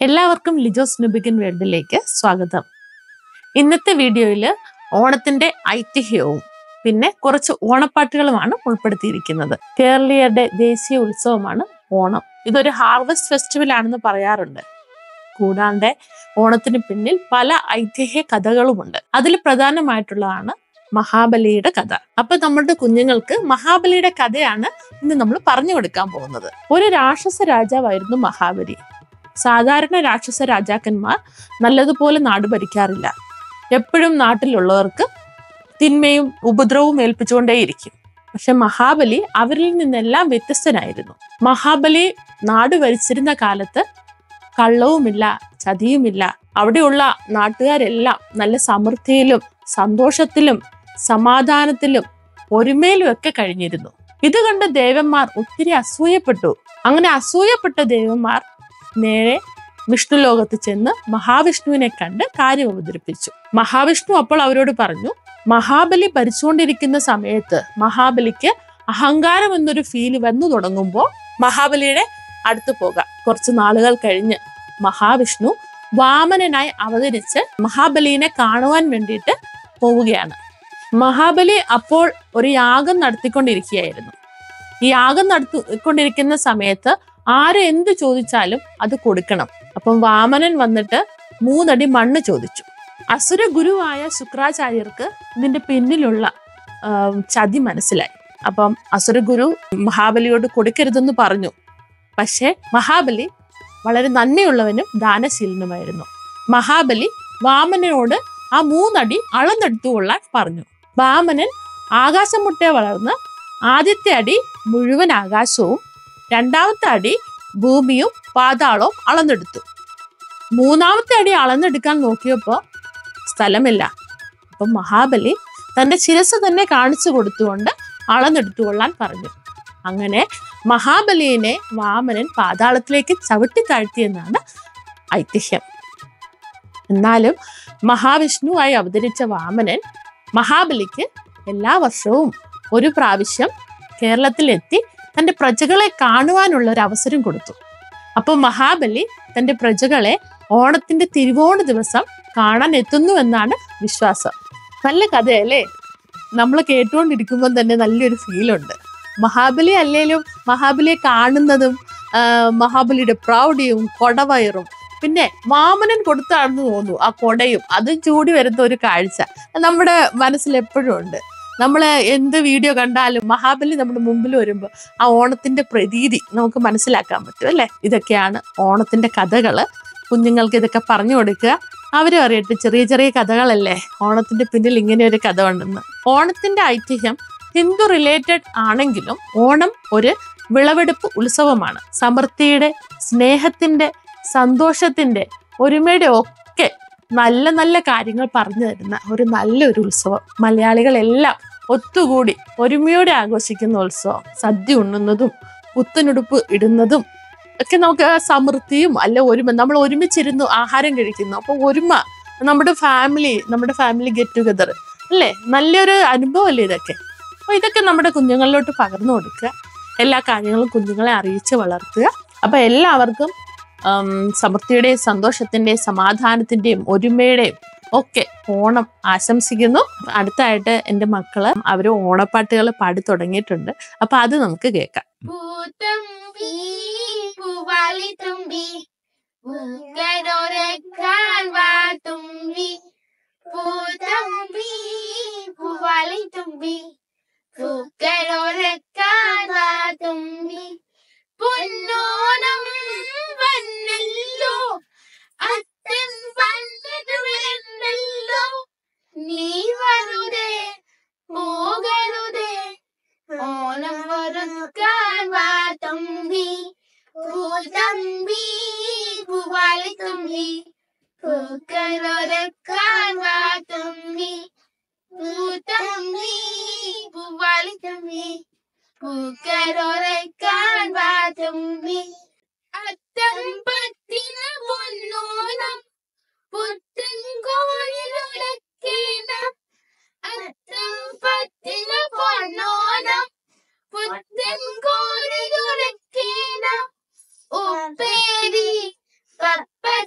എല്ലാവർക്കും ലിജോസ് നുബിഗൻ വേൾഡിലേക്ക് സ്വാഗതം ഇന്നത്തെ വീഡിയോയിൽ ഓണത്തിന്റെ ഐതിഹ്യവും പിന്നെ കുറച്ച് ഓണപ്പാട്ടുകളുമാണ് ഉൾപ്പെടുത്തിയിരിക്കുന്നത് കേരളീയരുടെ ദേശീയ ഉത്സവമാണ് ഓണം ഇതൊരു ഹാർവസ്റ്റ് ഫെസ്റ്റിവൽ ആണെന്ന് പറയാറുണ്ട് കൂടാണ്ട് ഓണത്തിന് പിന്നിൽ പല ഐതിഹ്യ കഥകളുമുണ്ട് അതിൽ പ്രധാനമായിട്ടുള്ളതാണ് മഹാബലിയുടെ കഥ അപ്പൊ നമ്മുടെ കുഞ്ഞുങ്ങൾക്ക് മഹാബലിയുടെ കഥയാണ് ഇന്ന് നമ്മൾ പറഞ്ഞു കൊടുക്കാൻ പോകുന്നത് ഒരു രാക്ഷസ രാജാവായിരുന്നു മഹാബലി സാധാരണ രാക്ഷസ രാജാക്കന്മാർ നല്ലതുപോലെ നാട് ഭരിക്കാറില്ല എപ്പോഴും നാട്ടിലുള്ളവർക്ക് തിന്മയും ഉപദ്രവവും ഏൽപ്പിച്ചുകൊണ്ടേയിരിക്കും പക്ഷെ മഹാബലി അവരിൽ നിന്നെല്ലാം വ്യത്യസ്തനായിരുന്നു മഹാബലി നാട് ഭരിച്ചിരുന്ന കാലത്ത് കള്ളവുമില്ല ചതിയുമില്ല അവിടെയുള്ള നാട്ടുകാരെല്ലാം നല്ല സമൃദ്ധിയിലും സന്തോഷത്തിലും സമാധാനത്തിലും ഒരുമയിലും ഒക്കെ കഴിഞ്ഞിരുന്നു ഇത് കണ്ട് ദേവന്മാർ ഒത്തിരി അസൂയപ്പെട്ടു അങ്ങനെ അസൂയപ്പെട്ട ദേവന്മാർ നേരെ വിഷ്ണു ലോകത്ത് ചെന്ന് മഹാവിഷ്ണുവിനെ കണ്ട് കാര്യം അവതരിപ്പിച്ചു മഹാവിഷ്ണു അപ്പോൾ അവരോട് പറഞ്ഞു മഹാബലി ഭരിച്ചുകൊണ്ടിരിക്കുന്ന സമയത്ത് മഹാബലിക്ക് അഹങ്കാരം എന്നൊരു ഫീല് വന്നു തുടങ്ങുമ്പോൾ മഹാബലിയുടെ അടുത്ത് പോകാം കുറച്ച് നാളുകൾ കഴിഞ്ഞ് മഹാവിഷ്ണു വാമനനായി അവതരിച്ച് മഹാബലിനെ കാണുവാൻ വേണ്ടിയിട്ട് പോവുകയാണ് മഹാബലി അപ്പോൾ ഒരു യാഗം നടത്തിക്കൊണ്ടിരിക്കുകയായിരുന്നു ഈ യാഗം നടത്തിക്കൊണ്ടിരിക്കുന്ന സമയത്ത് ആര് എന്ത് ചോദിച്ചാലും അത് കൊടുക്കണം അപ്പം വാമനൻ വന്നിട്ട് മൂന്നടി മണ്ണ് ചോദിച്ചു അസുര ഗുരുവായ ശുക്രാചാര്യർക്ക് ഇതിന്റെ പിന്നിലുള്ള ആ, ചതി മനസ്സിലായി അപ്പം അസുര ഗുരു മഹാബലിയോട് കൊടുക്കരുതെന്ന് പറഞ്ഞു പക്ഷേ മഹാബലി വളരെ നന്ദിയുള്ളവനും ദാനശീലനുമായിരുന്നു മഹാബലി വാമനനോട് ആ മൂന്നടി അളന്നെടുത്തു കൊള്ളാൻ പറഞ്ഞു വാമനൻ ആകാശം മുട്ടെ വളർന്ന് ആദ്യത്തെ അടി മുഴുവൻ ആകാശവും രണ്ടാമത്തെ അടി ഭൂമിയും പാതാളവും അളന്നെടുത്തു മൂന്നാമത്തെ അടി അളന്നെടുക്കാൻ നോക്കിയപ്പോൾ സ്ഥലമില്ല അപ്പം മഹാബലി തന്റെ ശിരസ് തന്നെ കാണിച്ചു കൊടുത്തുകൊണ്ട് അളന്നെടുത്തുകൊള്ളാൻ പറഞ്ഞു അങ്ങനെ മഹാബലിയെ വാമനൻ പാതാളത്തിലേക്ക് ചവിട്ടി താഴ്ത്തിയെന്നാണ് ഐതിഹ്യം എന്നാലും മഹാവിഷ്ണുവായി അവതരിച്ച വാമനൻ മഹാബലിക്ക് എല്ലാ വർഷവും ഒരു പ്രാവശ്യം കേരളത്തിലെത്തി തന്റെ പ്രജകളെ കാണുവാനുള്ള ഒരു അവസരം കൊടുത്തു അപ്പോൾ മഹാബലി തന്റെ പ്രജകളെ ഓണത്തിന്റെ തിരുവോണ ദിവസം കാണാൻ എത്തുന്നു എന്നാണ് വിശ്വാസം നല്ല കഥയല്ലേ നമ്മൾ കേട്ടുകൊണ്ടിരിക്കുമ്പോൾ തന്നെ നല്ലൊരു ഫീലുണ്ട് മഹാബലി അല്ലേലും മഹാബലിയെ കാണുന്നതും ആ, മഹാബലിയുടെ പ്രൗഢിയും കൊടവയറും പിന്നെ വാമനൻ കൊടുത്താണെന്ന് തോന്നുന്നു ആ കൊടയും അതും ചൂടി വരുന്ന ഒരു കാഴ്ച നമ്മുടെ മനസ്സിൽ എപ്പോഴും ഉണ്ട് നമ്മൾ എന്ത് വീഡിയോ കണ്ടാലും മഹാബലി നമ്മുടെ മുമ്പിൽ വരുമ്പോൾ ആ ഓണത്തിന്റെ പ്രതീതി നമുക്ക് മനസ്സിലാക്കാൻ പറ്റും അല്ലേ ഇതൊക്കെയാണ് ഓണത്തിന്റെ കഥകള് കുഞ്ഞുങ്ങൾക്ക് ഇതൊക്കെ പറഞ്ഞു കൊടുക്കുക അവരും അറിയട്ടെ ചെറിയ ചെറിയ കഥകളല്ലേ ഓണത്തിന്റെ പിന്നിൽ ഇങ്ങനെ ഒരു കഥ ഉണ്ടെന്ന് ഓണത്തിന്റെ ഐതിഹ്യം ഹിന്ദു റിലേറ്റഡ് ആണെങ്കിലും ഓണം ഒരു വിളവെടുപ്പ് ഉത്സവമാണ് സമൃദ്ധിയുടെ സ്നേഹത്തിന്റെ സന്തോഷത്തിന്റെ ഒരുമയുടെ ഒക്കെ നല്ല നല്ല കാര്യങ്ങൾ പറഞ്ഞു തരുന്ന ഒരു നല്ലൊരു ഉത്സവം മലയാളികളെല്ലാം ഒത്തുകൂടി ഒരുമയോടെ ആഘോഷിക്കുന്ന ഉത്സവം സദ്യ ഉണ്ണുന്നതും പുത്തനുടുപ്പ് ഇടുന്നതും ഒക്കെ നമുക്ക് സമൃദ്ധിയും അല്ല ഒരുമ നമ്മൾ ഒരുമിച്ചിരുന്നു ആഹാരം കഴിക്കുന്നു അപ്പൊ ഒരുമ നമ്മുടെ ഫാമിലി നമ്മുടെ ഫാമിലി ഗെറ്റ് ടുഗദർ അല്ലേ നല്ലൊരു അനുഭവമല്ലേ ഇതൊക്കെ അപ്പൊ ഇതൊക്കെ നമ്മുടെ കുഞ്ഞുങ്ങളിലോട്ട് പകർന്നു കൊടുക്കുക എല്ലാ കാര്യങ്ങളും കുഞ്ഞുങ്ങളെ അറിയിച്ച് വളർത്തുക അപ്പൊ എല്ലാവർക്കും ഉം, സമൃദ്ധിയുടെയും സന്തോഷത്തിന്റെയും സമാധാനത്തിന്റെയും ഒരുമയുടെയും ഒക്കെ ഓണം ആശംസിക്കുന്നു അടുത്തായിട്ട് എൻ്റെ മക്കള് അവര് ഓണപ്പാട്ടുകൾ പാടി തുടങ്ങിയിട്ടുണ്ട് അപ്പൊ അത് നമുക്ക് കേൾക്കാം പൂത്തമ്പി പൂവാലി തുമ്പി മൂക്കനൊരക്കാൻ വാ തുമ്പി പൂത്തമ്പി പൂവാലി തുമ്പി പൂക്കനൊരക്കാൻ വാ തുമ്പി പൊന്നോണം വന്നല്ലോ അത്തൻ വന്നത് വന്നല്ലോ നീ വരുതേ പോകരുതേ ഓണം ഒരുക്കാൻ വാ തമ്പി പൂതമ്പി പൂവാലി തുമ്പി പൂക്കളൊരുക്കാൻ വാ തമ്പി പൂതമ്പി പൂവാലി തുമ്പി പൂക്കളൊരുക്കാൻ വാ തമ്പി അത്തം പത്തിന് പൊന്നോണം പുത്തൻ കോഴിലുടക്കേണം അത്തം പത്തിന് പൊന്നോണം പുത്തൻ കോഴിലുടക്കേണം ഉപ്പേരി പപ്പട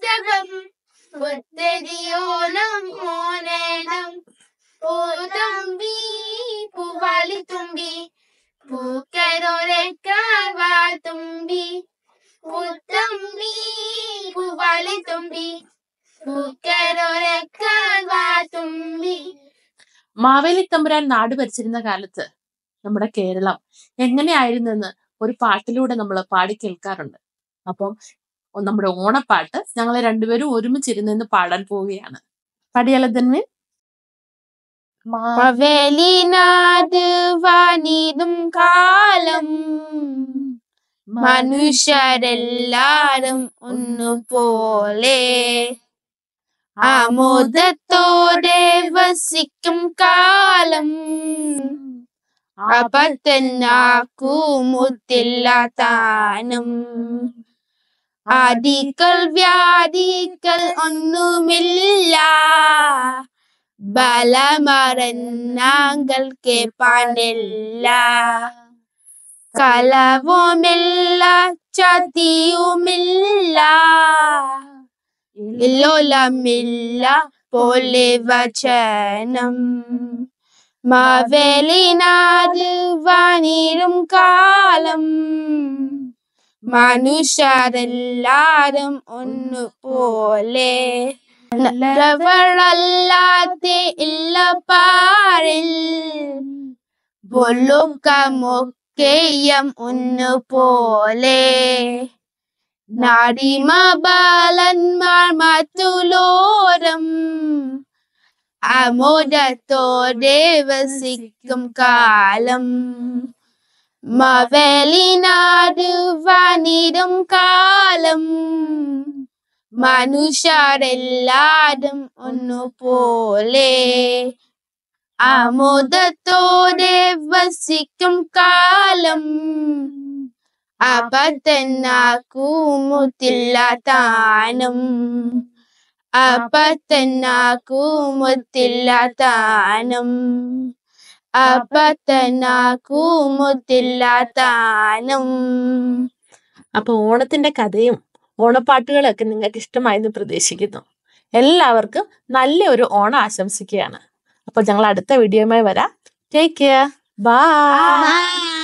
മാവലി തുമ്പി പൂക്കരൊരക്കാൻ വാ തുമ്പി മാവേലി തമ്പുരാൻ നാട് ഭരിച്ചിരുന്ന കാലത്ത് നമ്മുടെ കേരളം എങ്ങനെയായിരുന്നെന്ന് ഒരു പാട്ടിലൂടെ നമ്മൾ പാടി കേൾക്കാറുണ്ട് അപ്പം നമ്മുടെ ഓണപ്പാട്ട് ഞങ്ങൾ രണ്ടുപേരും ഒരുമിച്ചിരുന്ന് പാടാൻ പോവുകയാണ് പടിയാലോ തന്മീൻ മാവേലിനാട് വാണിടും കാലം മനുഷ്യരെല്ലാരും ഒന്നുപോലെ ആമോദത്തോടെ വസിക്കും കാലം അപത്തന്നാക്കുമുത്തില്ല താനും ആദികൾ വ്യാധികൾ ഒന്നുമില്ല ബലമറന്നാങ്കൾക്ക് പാടില്ല കലവുമില്ല ചതിയുമില്ല ഇല്ലോലമില്ല പോലെ വചനം മാവേലിനാട് വാണിരും കാലം മനുഷ്യരെല്ലാരും ഒന്നുപോലെ നല്ലവളല്ലാതെ ഇല്ല പാരിൽ ബൊല്ലുക്കമൊക്കെയും ഒന്നുപോലെ നാടിമ ബാലന്മാർ മറ്റുലോരം അമോദത്തോടെ വസിക്കും കാലം മവേലിനാട് വാണിടും കാലം മനുഷ്യരെല്ലാരും ഒന്നുപോലെ ആമോദത്തോടെ വസിക്കും കാലം അപത്തന്നാക്കുമുത്തില്ല താനും അപത്തന്നാക്കുമുത്തില്ല താനും അപത്തനാക്കുമുത്തില്ല താനും അപ്പൊ ഓണത്തിന്റെ കഥയും ഓണപ്പാട്ടുകളൊക്കെ നിങ്ങൾക്ക് ഇഷ്ടമായെന്ന് പ്രതീക്ഷിക്കുന്നു എല്ലാവർക്കും നല്ല ഒരു ഓണം ആശംസിക്കുകയാണ് അപ്പൊ ഞങ്ങൾ അടുത്ത വീഡിയോയുമായി വരാം ടേക്ക് കെയർ ബൈ Bye.